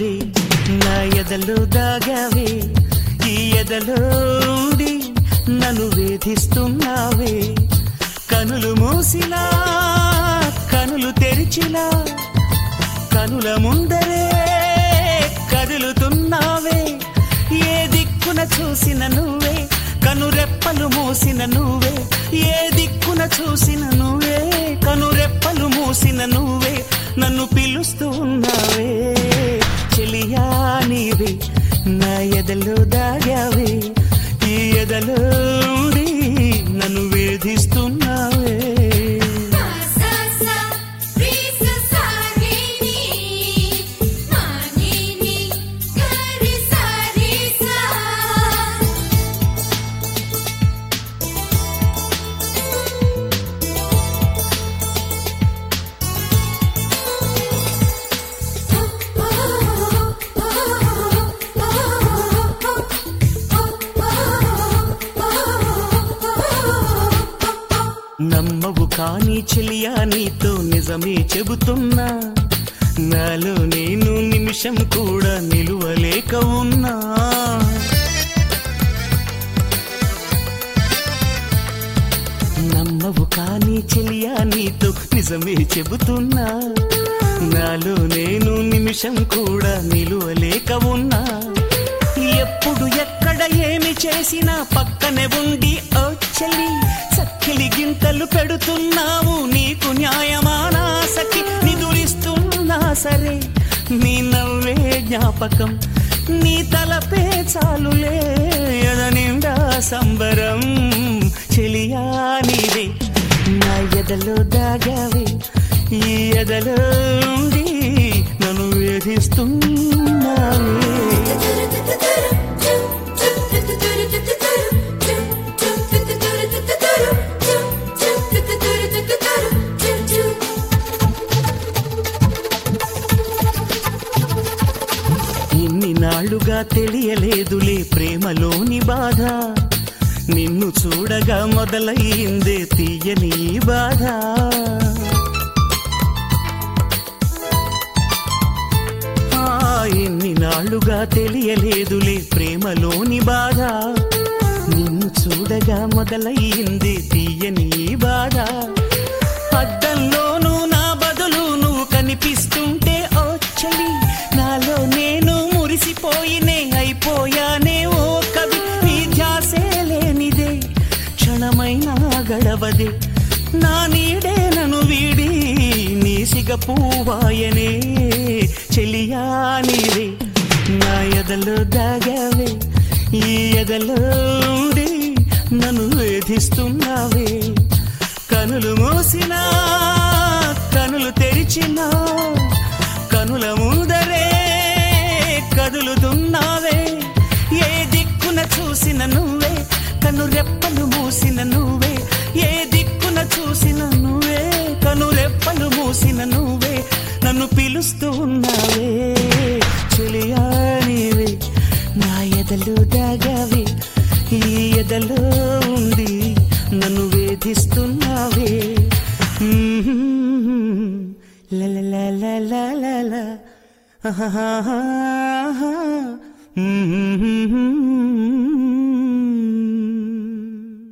నీవే నా ఎదలో దాగావే ఈ ఎదలో ఉండి నన్ను వేధిస్తున్నావే కనులు మూసినా కనులు తెరిచినా కనుల ముందరే కదులుతున్నావే ఏ దిక్కున చూసిన నువ్వే కనురెప్పలు మూసిన నువ్వే ఏ దిక్కున చూసిన నువ్వే కనురెప్పలు మూసిన నువ్వే నన్ను పిలుస్తూ ఉన్నావే చెలియా నీవే నా ఎదలో దాగావే ఈ ఎదలో ఉండి నన్ను వేధిస్తున్నావే సా సా రి సా సా రి ని మా ని ని గరి సా రి సా నమ్మవు కాని చెలియా నీతో నిజమే చెబుతున్నా నాలో నేను నిమిషం కూడా నిలువలేక ఉన్నా నమ్మవు కాని చెలియా నీతో నిజమే చెబుతున్నా నాలో నేను నిమిషం కూడా నిలువలేక ఉన్నా ఎప్పుడు ఎక్కడ ఏమి చేసినా పక్కనే ఉండి ఓ చెల్లి చక్కిలి గింతలు పెడుతున్నావు నీకు న్యాయమానా సఖి నిదురిస్తున్నా సరే నీ నవ్వే జ్ఞాపకం నీ తలపే చాలులే ఎద నిండా సంబరం చెలియా నీవే నా ఎదలో దాగావే ఈ ఎదలో ఉండి నన్ను వేధిస్తున్నావే ఇన్ని నాళ్ళుగా తెలియలేదులే ప్రేమలోని బాధ నిన్ను చూడగా మొదలయ్యిందే తీయని ఈ బాధ ఆ, ఇన్ని నాళ్ళుగా తెలియలేదులే ప్రేమలోని బాధ నిన్ను చూడగా మొదలయ్యింది తీయని ఈ బాధ అద్దంలోనూ నా బదులు నువ్వు కనిపిస్తుంటే ఓ చలి నాలో నేను మురిసిపోయినే అయిపోయానే ఓ కవి నీ ధ్యాసే లేనిదే క్షణమైనా గడవదే నా నీడే నన్ను వీడి నీ సిగ పూవాయనే చెలియా నీవే నా ఎదలో దాగావే ఈ ఎదలో ఉండి నన్ను వేధిస్తున్నావే కనులు మూసినా కనులు తెరిచినా కనుల ముందరే కదులుతున్నావే ఏ దిక్కున చూసిన నువ్వే కను రెప్పలు మూసిన నువ్వే ఏ దిక్కున చూసిన నువ్వే కను రెప్పలు మూసిన నువ్వే నన్ను పిలుస్తూ ఉన్నావే చెలియా నీవే నా ఎదలో దాగావే ఈ ఎదలో ఉంది నన్ను వేధిస్తున్నావే లా లా లా లా లా లా లా. ఆహాహా.